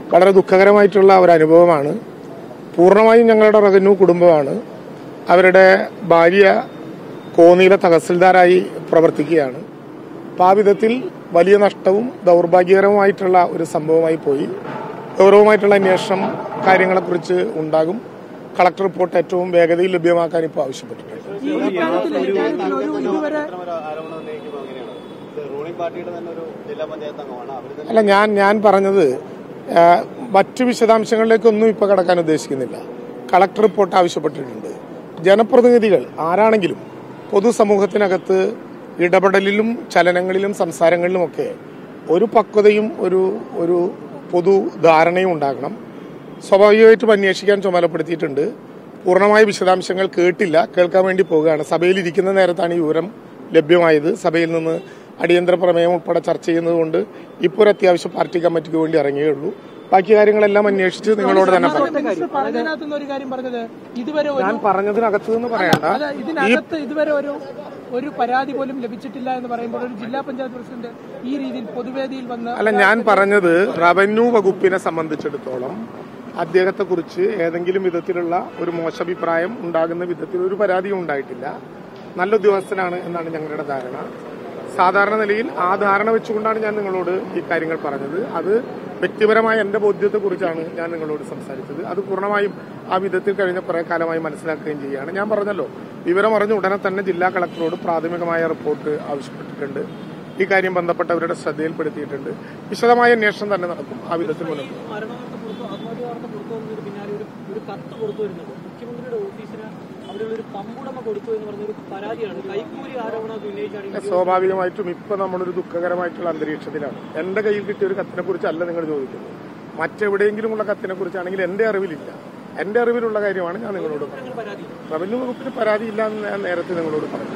വളരെ ദുഃഖകരമായിട്ടുള്ള ഒരു അനുഭവമാണ് പൂർണ്ണമായും ഞങ്ങളുടെ റവന്യൂ കുടുംബമാണ് അവരുടെ ഭാര്യ കോന്നിയിലെ തഹസിൽദാരായി പ്രവർത്തിക്കുകയാണ് അപ്പോൾ ആ വിധത്തിൽ വലിയ നഷ്ടവും ദൗർഭാഗ്യകരവുമായിട്ടുള്ള ഒരു സംഭവമായി പോയി ഗൗരവമായിട്ടുള്ള അന്വേഷണം കാര്യങ്ങളെക്കുറിച്ച് ഉണ്ടാകും കളക്ടർ റിപ്പോർട്ട് ഏറ്റവും വേഗതയിൽ ലഭ്യമാക്കാൻ ഇപ്പോൾ ആവശ്യപ്പെട്ടിട്ടുണ്ട് ഈ ഇക്കാര്യത്തിൽ ഇക്കാര്യത്തിൽ ഒരു ഇതുവരെ ഇത്തരം ഒരു ആരോപണം ഉന്നയിക്കുമ്പോൾ അങ്ങനെയാണ് ഇത് റൂളിംഗ് പാർട്ടിയുടെ തന്നെ ഒരു ജില്ലാ പഞ്ചായത്ത് അംഗമാണ് അവർ തന്നെ അല്ല ഞാൻ ഞാൻ പറഞ്ഞത് ആ, മറ്റു വിശദാംശങ്ങളിലേക്കൊന്നും ഇപ്പോൾ കടക്കാൻ ഉദ്ദേശിക്കുന്നില്ല കളക്ടർ റിപ്പോർട്ട് ആവശ്യപ്പെട്ടിട്ടുണ്ട് ജനപ്രതിനിധികൾ ആരാണെങ്കിലും പൊതുസമൂഹത്തിനകത്ത് ഇടപെടലിലും ചലനങ്ങളിലും സംസാരങ്ങളിലുമൊക്കെ ഒരു പക്വതയും ഒരു ഒരു പൊതു ധാരണയും ഉണ്ടാകണം സ്വാഭാവികമായിട്ടും അന്വേഷിക്കാൻ ചുമതലപ്പെടുത്തിയിട്ടുണ്ട് പൂർണ്ണമായ വിശദാംശങ്ങൾ കേട്ടില്ല കേൾക്കാൻ വേണ്ടി പോവുകയാണ് സഭയിൽ ഇരിക്കുന്ന നേരത്താണ് ഈ വിവരം ലഭ്യമായത് സഭയിൽ നിന്ന് അടിയന്തര പ്രമേയം ഉൾപ്പെടെ ചർച്ച ചെയ്യുന്നതുകൊണ്ട് ഇപ്പോൾ ഒരു അത്യാവശ്യം പാർട്ടി കമ്മിറ്റിക്ക് വേണ്ടി ഇറങ്ങിയേ ഉള്ളൂ ബാക്കി കാര്യങ്ങളെല്ലാം അന്വേഷിച്ച് നിങ്ങളോട് തന്നെ പറയാം മിനിസ്റ്റർ പറഞ്ഞതിനകത്തുനിന്ന് ഒരു കാര്യം പറഞ്ഞത് ഇതുവരെ ഒരു ഞാൻ പറഞ്ഞതിനകത്ത് നിന്ന് പറയണ്ട അത് ഇതിനകത്ത് ഇതുവരെ ഒരു ഒരു പരാതി പോലും ലഭിച്ചിട്ടില്ല എന്ന് പറയുമ്പോൾ ഒരു ജില്ലാ പഞ്ചായത്ത് പ്രസിഡന്റ് ഈ രീതിയിൽ പൊതുവേദിയിൽ വന്ന് അല്ല ഞാൻ പറഞ്ഞത് റവന്യൂ വകുപ്പിനെ സംബന്ധിച്ചിടത്തോളം അദ്ദേഹത്തെ കുറിച്ച് ഏതെങ്കിലും വിധത്തിലുള്ള ഒരു മോശഭിപ്രായം ഉണ്ടാകുന്ന വിധത്തിൽ ഒരു പരാതിയും ഉണ്ടായിട്ടില്ല നല്ല ഉദ്യോഗസ്ഥനാണ് എന്നാണ് ഞങ്ങളുടെ ധാരണ സാധാരണ നിലയിൽ ആ ധാരണ വെച്ചുകൊണ്ടാണ് ഞാൻ നിങ്ങളോട് ഈ കാര്യങ്ങൾ പറഞ്ഞത് അത് വ്യക്തിപരമായ എന്റെ ബോധ്യത്തെക്കുറിച്ചാണ് ഞാൻ നിങ്ങളോട് സംസാരിച്ചത് അത് പൂർണ്ണമായും ആ വിധത്തിൽ കഴിഞ്ഞ കുറെ കാലമായി മനസ്സിലാക്കുകയും ചെയ്യുകയാണ് ഞാൻ പറഞ്ഞല്ലോ വിവരം അറിഞ്ഞ ഉടനെ തന്നെ ജില്ലാ കളക്ടറോട് പ്രാഥമികമായ റിപ്പോർട്ട് ആവശ്യപ്പെട്ടിട്ടുണ്ട് ഈ കാര്യം ബന്ധപ്പെട്ടവരുടെ ശ്രദ്ധയിൽപ്പെടുത്തിയിട്ടുണ്ട് വിശദമായ അന്വേഷണം തന്നെ നടക്കും ആ വിധത്തിൽ മുന്നോട്ട് പോകും. മരണവാർത്ത പുറത്തു ആത്മഹത്യ വാർത്ത പുറത്തു വന്നതിന് പിന്നാലെ ഒരു ഒരു കത്ത് പുറത്തു വരുന്നുണ്ട് മുഖ്യമന്ത്രിയുടെ ഓഫീസിന് അവിടെയുള്ള ഒരു പമ്പുടമ കൊടുത്തു എന്ന് പറഞ്ഞ ഒരു പരാതിയാണ് കൈക്കൂലി ആരോപണമൊക്കെ ഉന്നയിച്ചാണ് ഈ സ്വാഭാവികമായിട്ടും ഇപ്പൊ നമ്മളൊരു ദുഃഖകരമായിട്ടുള്ള അന്തരീക്ഷത്തിലാണ് എന്റെ കയ്യിൽ കിട്ടിയ ഒരു കത്തിനെ കുറിച്ചല്ല നിങ്ങൾ ചോദിക്കുന്നത് മറ്റെവിടെയെങ്കിലും ഉള്ള കത്തിനെ കുറിച്ചാണെങ്കിൽ എന്റെ അറിവിലില്ല എന്റെ അറിവിലുള്ള കാര്യമാണ് ഞാൻ നിങ്ങളോട് പറഞ്ഞത് പരാതി റവന്യൂ വകുപ്പിന് പരാതിയില്ല എന്ന് ഞാൻ നേരത്തെ നിങ്ങളോട് പറഞ്ഞു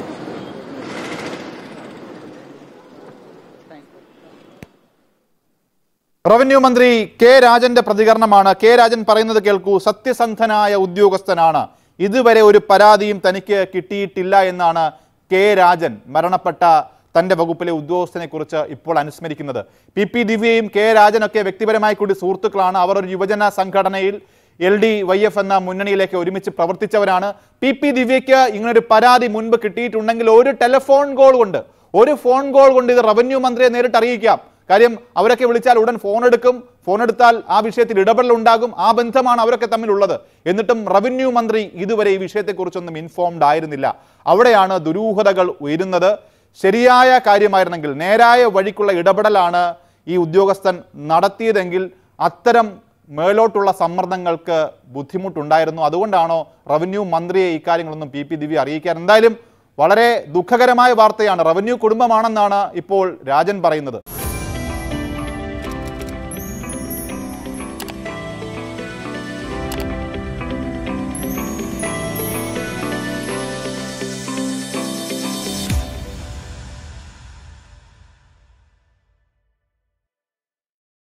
റവന്യൂ മന്ത്രി കെ രാജന്റെ പ്രതികരണമാണ് കെ രാജൻ പറയുന്നത് കേൾക്കൂ സത്യസന്ധനായ ഉദ്യോഗസ്ഥനാണ് ഇതുവരെ ഒരു പരാതിയും തനിക്ക് കിട്ടിയിട്ടില്ല എന്നാണ് കെ രാജൻ മരണപ്പെട്ട തന്റെ വകുപ്പിലെ ഉദ്യോഗസ്ഥനെ കുറിച്ച് ഇപ്പോൾ അനുസ്മരിക്കുന്നത് പി പി ദിവ്യയും കെ രാജനൊക്കെ വ്യക്തിപരമായി കൂടി സുഹൃത്തുക്കളാണ് അവർ ഒരു യുവജന സംഘടനയിൽ എൽ ഡി വൈ എഫ് എന്ന മുന്നണിയിലേക്ക് ഒരുമിച്ച് പ്രവർത്തിച്ചവരാണ് പി പി ദിവ്യയ്ക്ക് ഇങ്ങനൊരു പരാതി മുൻപ് കിട്ടിയിട്ടുണ്ടെങ്കിൽ ഒരു ടെലിഫോൺ കോൾ കൊണ്ട് ഒരു ഫോൺ കോൾ കൊണ്ട് ഇത് റവന്യൂ മന്ത്രിയെ നേരിട്ട് അറിയിക്കാം കാര്യം അവരൊക്കെ വിളിച്ചാൽ ഉടൻ ഫോൺ എടുക്കും ഫോൺ എടുത്താൽ ആ വിഷയത്തിൽ ഇടപെടൽ ഉണ്ടാകും ആ ബന്ധമാണ് അവരൊക്കെ തമ്മിലുള്ളത് എന്നിട്ടും റവന്യൂ മന്ത്രി ഇതുവരെ ഈ വിഷയത്തെക്കുറിച്ചൊന്നും ഇൻഫോംഡ് ആയിരുന്നില്ല അവിടെയാണ് ദുരൂഹതകൾ ഉയരുന്നത് ശരിയായ കാര്യമായിരുന്നെങ്കിൽ നേരായ വഴിക്കുള്ള ഇടപെടലാണ് ഈ ഉദ്യോഗസ്ഥൻ നടത്തിയതെങ്കിൽ അത്തരം മേലോട്ടുള്ള സമ്മർദ്ദങ്ങൾക്ക് ബുദ്ധിമുട്ടുണ്ടായിരുന്നു അതുകൊണ്ടാണോ റവന്യൂ മന്ത്രിയെ ഇക്കാര്യങ്ങളൊന്നും പി പി ദിവ്യ അറിയിക്കാൻ എന്തായാലും വളരെ ദുഃഖകരമായ വാർത്തയാണ് റവന്യൂ കുടുംബമാണെന്നാണ് ഇപ്പോൾ രാജൻ പറയുന്നത്